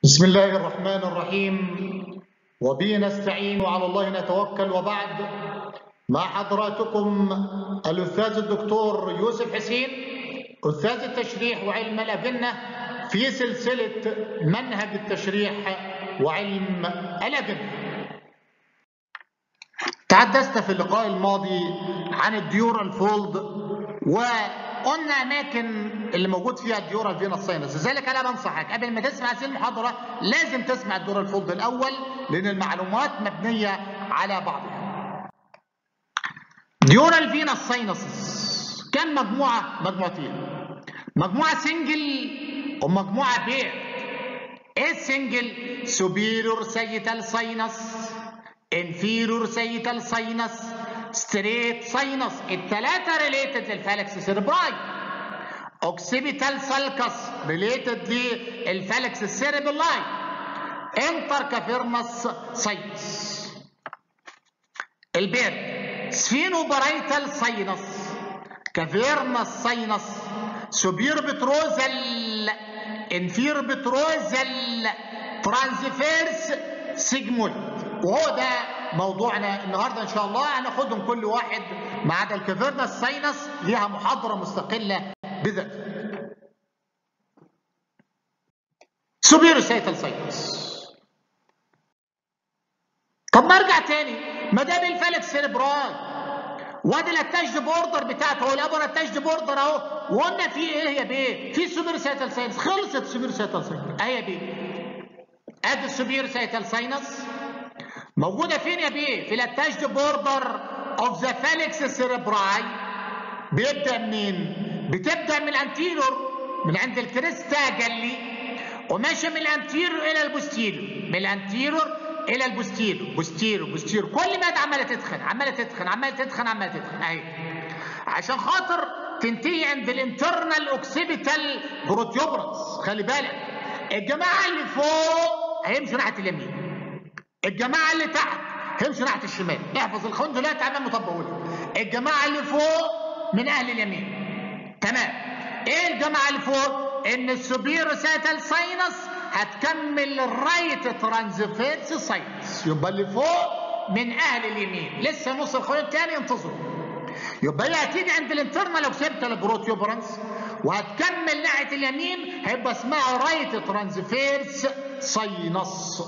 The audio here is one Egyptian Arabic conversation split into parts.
بسم الله الرحمن الرحيم وبه نستعين وعلى الله نتوكل وبعد مع حضراتكم الأستاذ الدكتور يوسف حسين أستاذ التشريح وعلم الأجنة في سلسلة منهج التشريح وعلم الأجنة تحدثت في اللقاء الماضي عن الديورال فولد وقلنا اماكن اللي موجود فيها الديورال فينوس ساينس لذلك انا بنصحك قبل ما تسمع هذه المحاضره لازم تسمع الديورال فولد الاول لان المعلومات مبنيه على بعضها ديورال فينوس ساينسز كم مجموعه مجموعتين مجموعه سنجل ومجموعه بير ايه السنجل سوبيرور سيتال ساينس انفيرور سيتال ساينس ستريت ساينس الثلاثه ريليتد للفالكس سيربراي اوكسيبيتال سالكس ريليتد للفالكس سيربلاي انتر كافيرمس ساينس البير سفينو برايتال ساينس كافيرمس ساينس سوبير بتروزل انفير بتروزل ترانزفيرس سيجمويد وهو ده موضوعنا النهارده ان شاء الله هناخدهم كل واحد ما عدا الكافيرنا الساينس ليها محاضره مستقله بذاتها. سوبيرو سيتال ساينس طب ما ارجع تاني ما دام الفلك سيربراي وادي الاتاجد بوردر بتاعته هو الابر اتاجد بوردر اهو وقلنا في ايه يا بيه؟ في سوبيرو سيتال ساينس خلصت سوبيرو سيتال ساينس اهي يا بيه ادي السوبيرو سيتال ساينس موجوده فين يا بيه؟ في الاتاجد بوردر اوف ذا فالكس سيربراي بيبدا منين؟ بتبدا من الانتيرور من عند الكريستا جلي وماشيه من الانتيرور الى البوستيرور من الانتيرور الى البوستيرور بوستيرور بوستيرور كل ما عماله تدخن عماله تدخن عماله تدخن عماله تدخن اهي عشان خاطر تنتهي عند الانترنال اوكسيبيتال بروتيوبرنس خلي بالك الجماعه اللي فوق هيمشوا ناحيه اليمين الجماعه اللي تحت هيمشوا ناحيه الشمال احفظ الخون دلوقتي امام مطبقولها الجماعه اللي فوق من اهل اليمين تمام ايه الجماعه اللي فوق ان السوبيرو ساتال ساينس هتكمل الرايت ترانزفيرس ساينس يبقى اللي فوق من اهل اليمين لسه نص الخيط الثاني انتظروا يبقى هي هتيجي عند الانترنال اوكسيبتال بروتيوبرنس وهتكمل ناحيه اليمين هيبقى اسمها رايت ترانزفيرس ساينس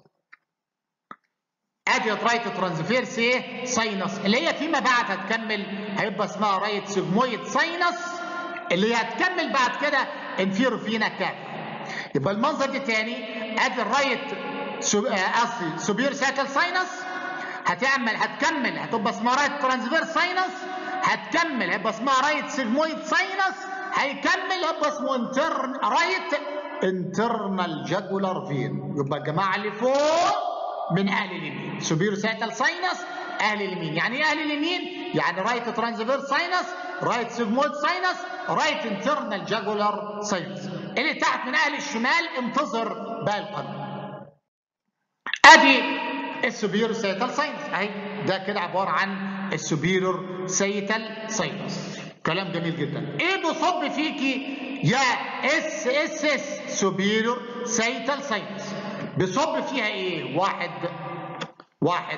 ادي رايت ترانزفيرس ايه ساينس اللي هي فيما بعد هتكمل هيبقى اسمها رايت سيجمويد ساينس اللي هي هتكمل بعد كده انفيرو فينا كاب يبقى المنظر ده تاني ادي الرايت قصدي سوبير ساكل ساينس هتعمل هتكمل هتبقى اسمها رايت ترانزفيرس ساينس هتكمل هيبقى اسمها رايت سيجمويد ساينس هيكمل هيبقى اسمه انترن رايت انترنال جاجولار فين يبقى الجماعه اللي فوق من اهل اليمين سوبيرو سايتال ساينس اهل اليمين يعني ايه اهل اليمين يعني رايت ترانزفير ساينس رايت سيجمويد ساينس رايت انترنال جاجولار ساينس اللي تحت من اهل الشمال انتظر باقي القلب ادي السوبيرو سايتال ساينس اهي ده كده عباره عن السوبيرور سايتال ساينس كلام جميل جدا ايه بيصب فيكي يا اس اس اس سوبيرور سايتال ساينس بيصب فيها ايه واحد واحد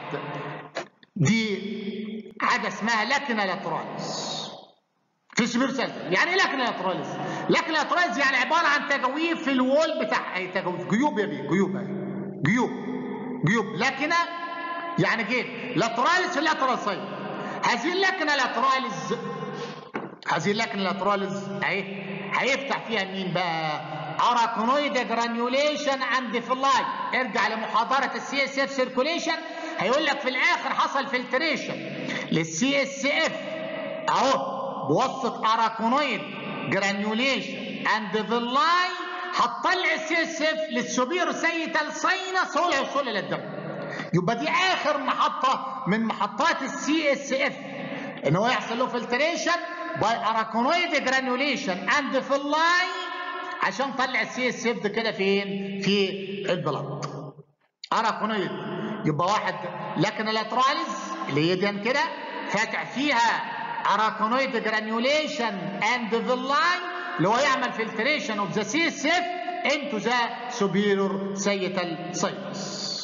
دي حاجه اسمها لاكنا لاتراليس في سبير سيلفر يعني ايه لاكنا لاتراليس لاكنا لاتراليس يعني عباره عن تجاويف في الوول بتاع اي تجاويف جيوب يا بيه جيوب اهي جيوب جيوب لاكنا يعني جيب لاتراليس في اللاترال سايد هذه اللاكنا لاتراليس هذه اللاكنا لاتراليس اهي هيفتح فيها مين بقى اراكونويد جرانيوليشن اند فلاي ارجع لمحاضره السي اس اف سيركوليشن هيقول لك في الاخر حصل فلتريشن للسي اس اف اهو بواسطه اراكونويد جرانيوليشن اند فلاي هتطلع السي اس اف للسوبيرو سيتال ساينس هو الوصول الى الدم يبقى دي اخر محطه من محطات السي اس اف ان هو يحصل له فلتريشن باي اراكونويد جرانيوليشن اند فلاي عشان طلع السي اس اف ده كده فين؟ في البلد. اراكونويد يبقى واحد لكن الاتراليز اللي هي دي كده فاتح فيها اراكونويد جرانيوليشن اند فيلاي اللي هو يعمل فلتريشن اوف ذا سي اس اف into the superior sagittal sinus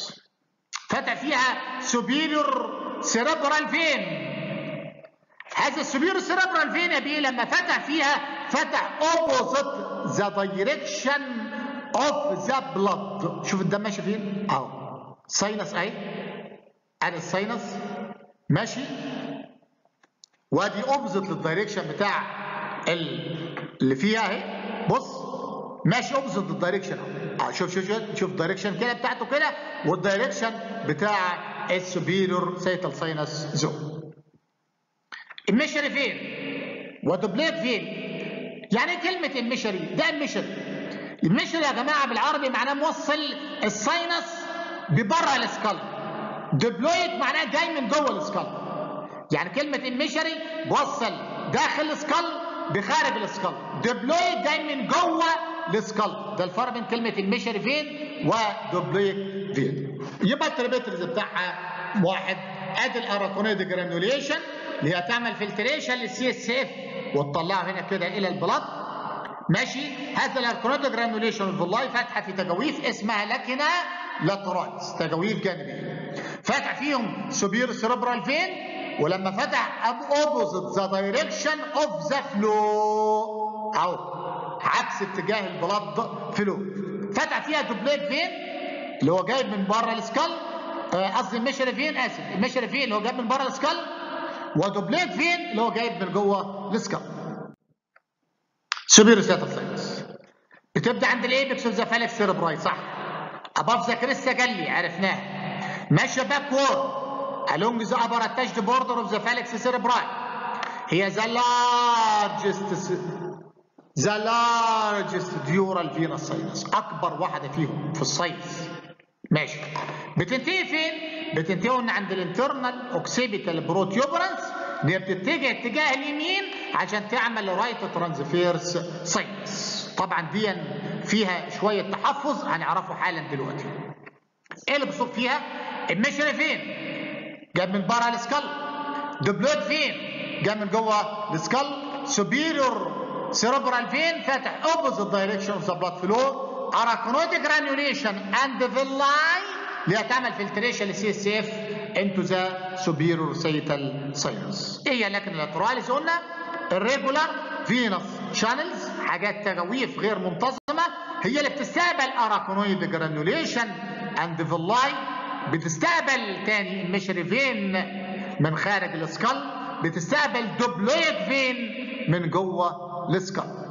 فتح فيها superior cerebral vein هذا السوبيرو cerebral vein يا بيه لما فتح فيها فتح opposite the direction of the blood شوف الدم ماشي فين اهو ساينس اهي ادي الساينس ماشي وادي اوبزيت للدايركشن بتاع اللي فيها اهي بص ماشي اوبزيت للدايركشن اه شوف شوف شوف شوف الدايركشن كده بتاعته كده والدايركشن بتاع السوبيريور سيتال ساينس زون المشري فين ودوبليت فين يعني ايه كلمه المشري ده المشري المشري يا جماعه بالعربي معناه موصل الساينس ببره السكال دوبلويد معناه جاي من جوه السكال يعني كلمة المشري بوصل داخل السكال بخارج السكال دبلويد جاي من جوه السكال ده الفرق بين كلمة المشري فين ودبلويد فين يبقى التريبيترز بتاعها واحد ادي الاراكونيد جرانوليشن اللي هي تعمل فلتريشن للسي اس اف وتطلعه هنا كده الى البلط ماشي هذا الاراكونيد جرانوليشن الفلاي فاتحه في تجاويف اسمها لكنه لاترايتس تجاويف جانبيه فاتح فيهم سوبير سيربرال فين ولما فتح اب اوبوزيت ذا دايركشن اوف ذا فلو اهو عكس اتجاه البلد فلو فتح فيها دوبليت فين اللي هو جايب من بره السكال قصدي المشري فين اسف المشري فين اللي هو جايب من بره السكال ودوبليت فين اللي هو جايب من جوه السكال سوبير سيتال ساينس بتبدا عند الايبكس اوف ذا فالكس سيربراي صح اباف ذا كريستا جالي عرفناها ماشيه باكورد along the upper attached border of the phalanx cerebri. هي the largest the largest dural venous sinus أكبر واحدة فيهم في الساينس. ماشي. بتنتهي فين؟ بتنتهي عند الانترنال اوكسيبيتال بروتيوبرانس اللي هي بتتجه اتجاه اليمين عشان تعمل رايت ترانسفيرس ساينس. طبعا دي فيها شوية تحفظ هنعرفه حالا دلوقتي. ايه اللي بصب فيها؟ المشري فين؟ جاب من بره السكال دوبلوت فين جاب من جوه السكال سوبيريور سيربرال فين فاتح اوبوزيت دايركشن اوف ذا بلاد فلو اراكونويد جرانيوليشن اند فيلاي اللي هتعمل فلتريشن للسي اس اف انتو ذا سوبيريور سيتال ساينس ايه هي لكن اللاتراليز قلنا الريجولار فينوس شانلز حاجات تجاويف غير منتظمه هي اللي بتستقبل اراكونويد جرانيوليشن اند فيلاي بتستقبل تاني المشري فين من خارج السكال بتستقبل دوبلويد فين من جوه السكال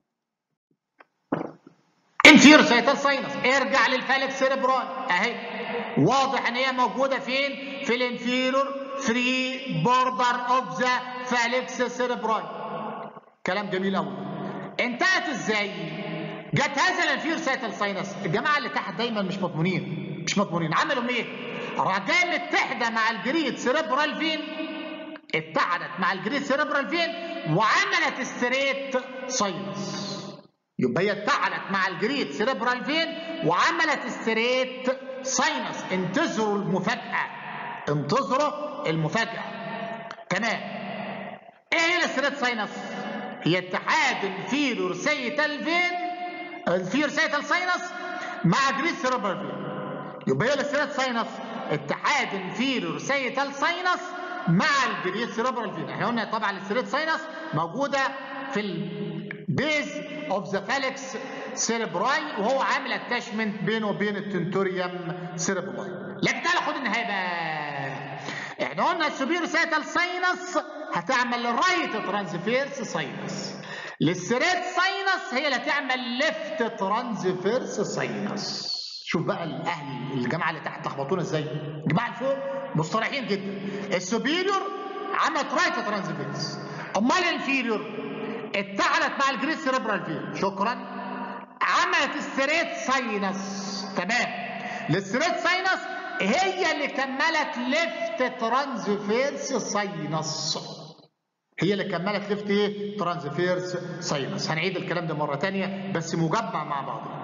انفير سيتال ساينس ارجع للفالكس سيربرال اهي واضح ان هي موجوده فين في الانفيرور فري بوردر اوف ذا فالكس سيربرال كلام جميل قوي انتهت ازاي جت هذا الانفير سيتال ساينس الجماعه اللي تحت دايما مش مضمونين مش مضمونين عملوا ايه؟ راجعه متحده مع الجريد سيربرال فين اتحدت مع الجريد سيربرال فين وعملت ستريت ساينس يبقى هي اتحدت مع الجريد سيربرال فين وعملت ستريت ساينس انتظروا المفاجاه انتظروا المفاجاه تمام ايه هي الستريت ساينس؟ هي اتحاد الفيرور سيتال فين الفير سيتال ساينس مع جريد سيربرال فين يبقى هي الستريت ساينس اتحاد انفيرور سيتال ساينس مع الجريد سيربرال فين احنا قلنا طبعا الستريت ساينس موجوده في البيز اوف ذا فالكس سيربراي وهو عامل اتاشمنت بينه وبين التنتوريوم سيربراي لكن تعالى خد النهايه بقى احنا قلنا السوبير سيتال ساينس هتعمل رايت ترانسفيرس ساينس للستريت ساينس هي اللي هتعمل ليفت ترانسفيرس ساينس شوف بقى الاهل الجماعه اللي تحت لخبطونا ازاي الجماعه اللي فوق مصطلحين جدا السوبيريور عملت رايت ترانسفيرس امال الانفيريور اتحدت مع الجريد سيربرال فين شكرا عملت ستريت ساينس تمام الستريت ساينس هي اللي كملت ليفت ترانسفيرس ساينس هي اللي كملت ليفت ايه ترانسفيرس ساينس هنعيد الكلام ده مره ثانيه بس مجمع مع بعضه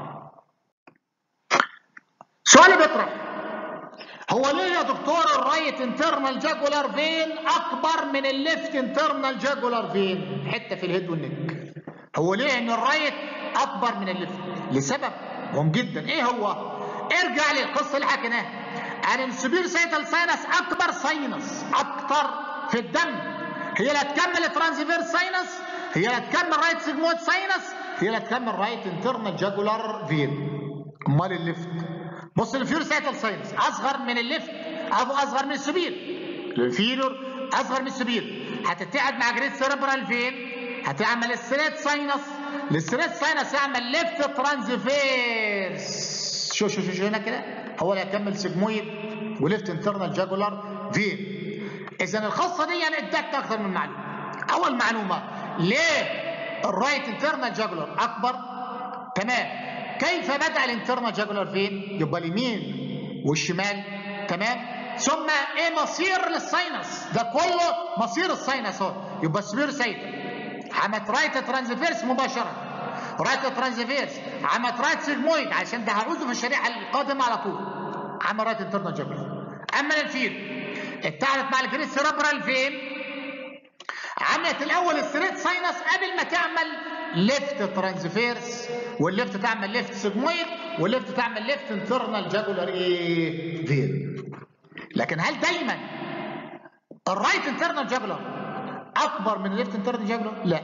سؤال بيطرح هو ليه يا دكتور الرايت انترنال جاجولار فين اكبر من الليفت انترنال جاجولار فين حته في الهيد والنك هو ليه ان الرايت اكبر من الليفت لسبب مهم جدا ايه هو ارجع للقصه اللي حكيناها ان السوبير سيتال ساينس اكبر ساينس اكتر في الدم هي اللي هتكمل ترانزفيرس ساينس هي اللي هتكمل رايت سيجمويد ساينس هي اللي هتكمل رايت انترنال جاجولار فين امال الليفت بص الفيور سيتال ساينس اصغر من الليفت او اصغر من السوبير الفيلور اصغر من السوبير هتتقعد مع جريد سيربرال فين هتعمل السريت ساينس السريت ساينس يعمل ليفت ترانزفيرس شو شو شو, شو هنا كده هو اللي هيكمل سيجمويد وليفت انترنال جاجولار فين اذا الخاصه دي يعني ادتك اكثر من معلومه اول معلومه ليه الرايت انترنال جاجولار اكبر تمام كيف بدا الانترنال جاجولار فين يبقى اليمين والشمال تمام ثم ايه مصير للساينس ده كله مصير الساينس اهو يبقى سبير سايتر عملت رايت ترانزفيرس مباشره رايت ترانزفيرس عملت رايت سيجمويد عشان ده هعوزه في الشريحه القادمه على طول عمل رايت انترنال جاجولار اما الفيل اتعاملت مع الجريد سيربرال فين عملت الاول الستريت ساينس قبل ما تعمل ليفت ترانزفيرس والليفت تعمل ليفت سيجمويد والليفت تعمل ليفت انترنال جاجولار ايه فين لكن هل دايما الرايت انترنال جاجولار اكبر من الليفت انترنال جاجولار لا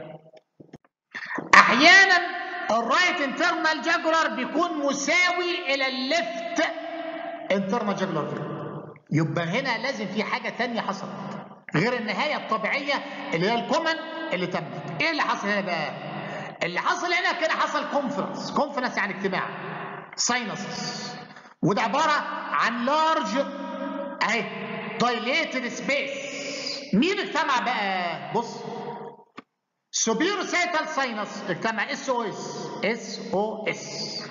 احيانا الرايت انترنال جاجولار بيكون مساوي الى الليفت انترنال جاجولار فين يبقى هنا لازم في حاجه ثانيه حصلت غير النهايه الطبيعيه اللي هي الكومن اللي تمت ايه اللي حصل هنا بقى اللي حصل هنا كده حصل كونفرنس كونفرنس يعني اجتماع ساينسز وده عباره عن لارج اهي دايليتد سبيس مين اجتمع بقى بص سوبيرو سيتال ساينس اجتمع اس او اس اس او اس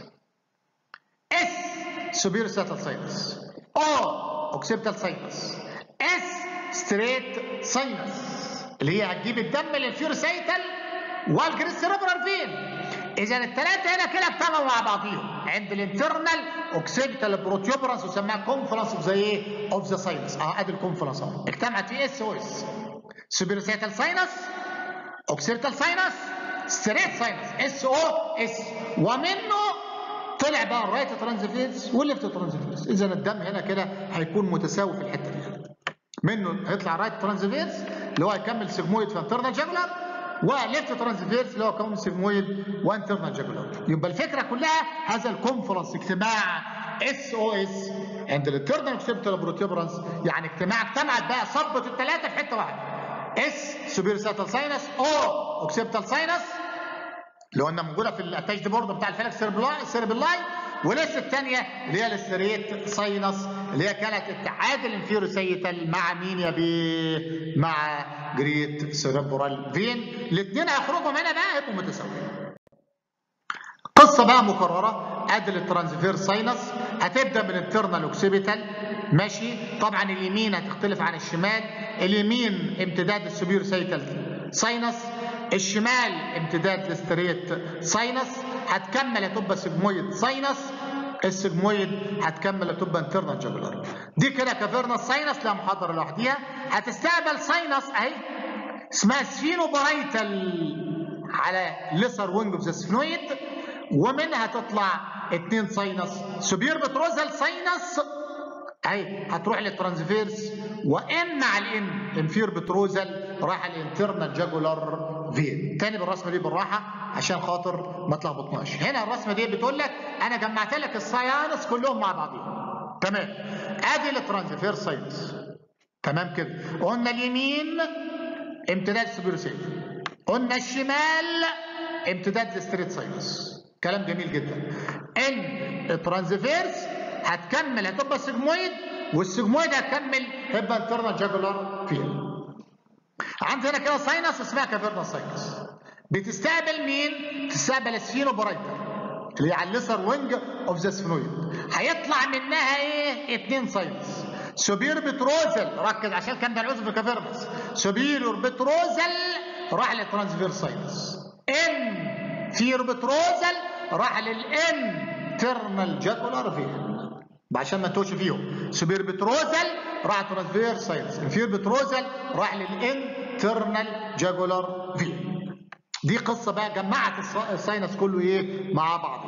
اس سوبيرو سيتال ساينس او اوكسيبتال ساينس اس ستريت ساينس اللي هي هتجيب الدم للفيروسيتال والجريس سيربرال فين اذا الثلاثه هنا كده اجتمعوا مع بعضيهم عند الانترنال اوكسيبتال بروتيوبرانس وسماها كونفرنس اوف ذا ايه اوف ذا ساينس اه ادي الكونفرنس اهو اجتمعت في اس او اس سوبيروسيتال ساينس اوكسيبتال ساينس ستريت ساينس اس او اس ومنه طلع بقى الرايت ترانزفيرس والليفت ترانزفيرس اذا الدم هنا كده هيكون متساوي في الحته دي منه هيطلع رايت ترانزفيرس اللي هو هيكمل سيجمويد في انترنال جاجولار وليفت ترانزفيرس اللي هو كون سيجمويد وانترنال جاجولار يبقى الفكره كلها هذا الكونفرنس اجتماع اس او اس عند الانترنال اوكسيبتال بروتيبرانس يعني اجتماع اجتمعت بقى صبت الثلاثه في حته واحده اس سوبير ساتال ساينس او اوكسيبتال ساينس اللي قلنا موجوده في الاتاش بورد بتاع الفلك سيربلاي ولسه الثانيه اللي هي الستريت ساينس اللي هي كانت اتحاد الانفيروسيتال مع مين يا بيه؟ مع جريت سيربرال فين الاثنين هيخرجوا هنا بقى هيبقوا متساويين. قصه بقى مكرره ادي الترانسفير ساينس هتبدا من الترنال اوكسيبيتال ماشي طبعا اليمين هتختلف عن الشمال اليمين امتداد السوبير سيتال ساينس الشمال امتداد الستريت ساينس هتكمل هتبقى سيجمويد ساينس السيجمويد هتكمل هتبقى انترنال جاجولار دي كده كافيرنس ساينس لها محاضره لوحديها هتستقبل ساينس اهي اسمها سفينوبرايتال على ليسر وينج اوف ذا سفنويد ومنها تطلع اتنين ساينس سوبير بتروزال ساينس اهي هتروح للترانسفيرس وان مع الان انفير بتروزال راح الانترنال جاجولار فين تاني بالرسمه دي بالراحه عشان خاطر ما تلخبطناش هنا الرسمه دي بتقول لك انا جمعت لك الساينس كلهم مع بعضهم تمام ادي الترانسفير ساينس تمام كده قلنا اليمين امتداد السوبيروسيت قلنا الشمال امتداد الستريت ساينس كلام جميل جدا ان الترانسفيرس هتكمل هتبقى سيجمويد والسيجمويد هتكمل هيبقى انترنال جاجولار فيها عندي هنا كده ساينس اسمها كافيرنا ساينس بتستقبل مين؟ تستقبل السفينوبرايتر اللي على الليسر وينج اوف ذا سفنويد هيطلع منها ايه؟ اتنين ساينس سوبير بتروزل ركز عشان كان ده العزف في كافيرنس سوبيريور بتروزل راح للترانسفير ساينس ان فير بتروزل راح للان ترنال جاكولار فين عشان ما نتوش فيهم سوبير بتروزل راح ترانسفير ساينس انفير بتروزل راح للانترنال جاجولار فين دي قصه بقى جمعت الساينس كله ايه مع بعض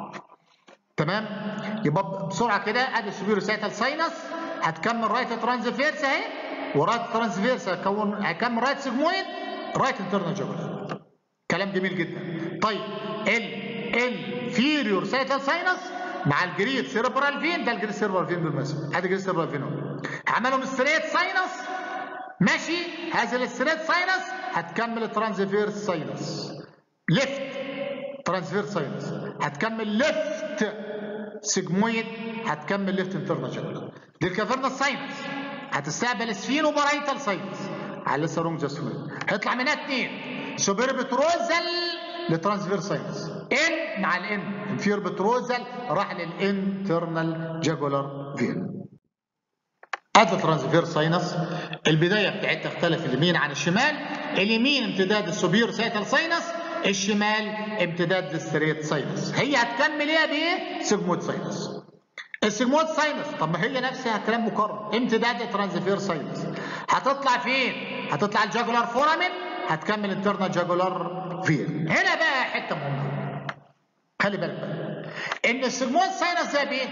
تمام يبقى بسرعه كده ادي السوبيرو سايتال ساينس هتكمل رايت ترانسفيرس اهي ورايت ترانسفيرس هتكون هيكمل رايت سيجمويد رايت انترنال جوجل كلام جميل جدا طيب ال الفيريور سايتال ساينس مع الجريد سيربرال فين ده الجريد سيربرال فين بالمناسبه ادي جريد سيربرال فين عملهم ستريت ساينس ماشي هذا الستريت ساينس هتكمل الترانسفيرس ساينس ليفت ترانسفيرس ساينس هتكمل ليفت سيجمويد هتكمل ليفت انترنال جاكولار دي الكافيرنا ساينس هتستقبل سفينو بارايتال ساينس على لسه رونج جاسوين هيطلع منها اثنين سوبر بتروزل لترانسفيرس ساينس ان مع الان انفير بتروزل راح للانترنال جاكولار فين ادي ترانسفير ساينس البدايه بتاعتها تختلف اليمين عن الشمال اليمين امتداد السوبير سايتال ساينس الشمال امتداد الستريت ساينس هي هتكمل ايه بايه سيجمويد ساينس السيجمويد ساينس طب ما هي نفسها كلام مكرر امتداد الترانسفير ساينس هتطلع فين هتطلع الجاجولار فورامين هتكمل انترنال جاجولار فين هنا بقى حته مهمه خلي بالك بقى ان السيجمويد ساينس ده بايه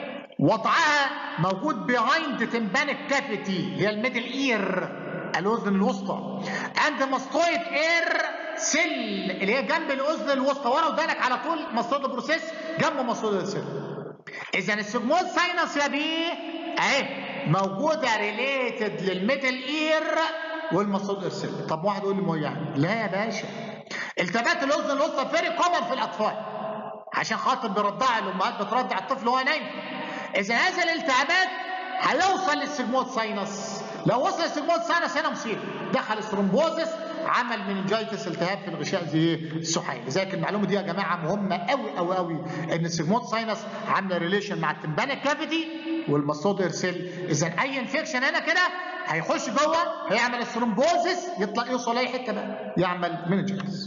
وضعها موجود بيهايند تمبانيك كافيتي هي الميدل اير الاذن الوسطى اند ماستويد اير سيل اللي هي جنب الاذن الوسطى ورا ودانك على طول ماستويد بروسيس جنب ماستويد السيل اذا السيجمويد ساينس يا بيه اهي موجوده ريليتد للميدل اير والماستويد السيل طب واحد يقول لي ما يعني لا يا باشا التبات الاذن الوسطى فيري كومن في الاطفال عشان خاطر بيرضع الامهات بترضع الطفل وهو نايم اذا هذا الالتهابات هيوصل للسيجمويد ساينس لو وصل للسيجمويد ساينس هنا مصيبه دخل الثرومبوزس عمل مننجايتس التهاب في الغشاء زي السحيل لذلك المعلومه دي يا جماعه مهمه قوي قوي قوي ان السيجمويد ساينس عامله ريليشن مع التمبانيك كافيتي والماستود ارسل اذا اي انفكشن هنا كده هيخش جوه هيعمل الثرومبوزس يطلع يوصل اي حته بقى يعمل مننجايتس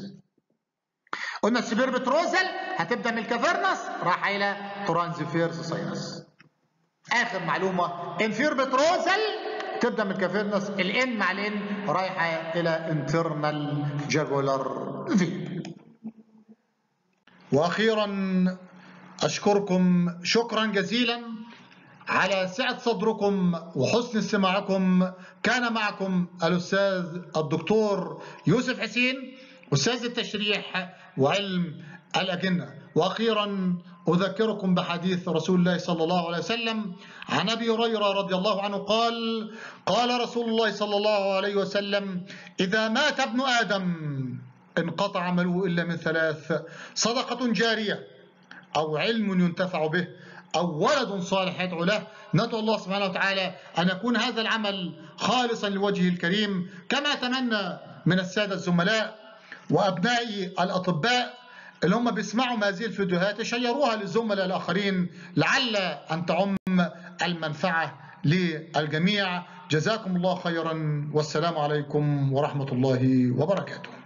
قلنا السبير بتروزل هتبدا من الكافيرنس راح الى ترانزفيرس ساينس اخر معلومه انفير بتروزل تبدا من الكافيرنس الان مع الان رايحه الى انترنال جاجولار في واخيرا اشكركم شكرا جزيلا على سعة صدركم وحسن استماعكم كان معكم الأستاذ الدكتور يوسف حسين أستاذ التشريح وعلم الأجنة وأخيرا أذكركم بحديث رسول الله صلى الله عليه وسلم عن أبي هريرة رضي الله عنه قال قال رسول الله صلى الله عليه وسلم إذا مات ابن آدم انقطع عمله إلا من ثلاث صدقة جارية أو علم ينتفع به أو ولد صالح يدعو له ندعو الله سبحانه وتعالى أن يكون هذا العمل خالصا لوجهه الكريم كما أتمنى من السادة الزملاء وأبنائي الأطباء اللي هم بيسمعوا هذه الفيديوهات يشيروها للزملاء الآخرين لعل أن تعم المنفعة للجميع جزاكم الله خيرا والسلام عليكم ورحمة الله وبركاته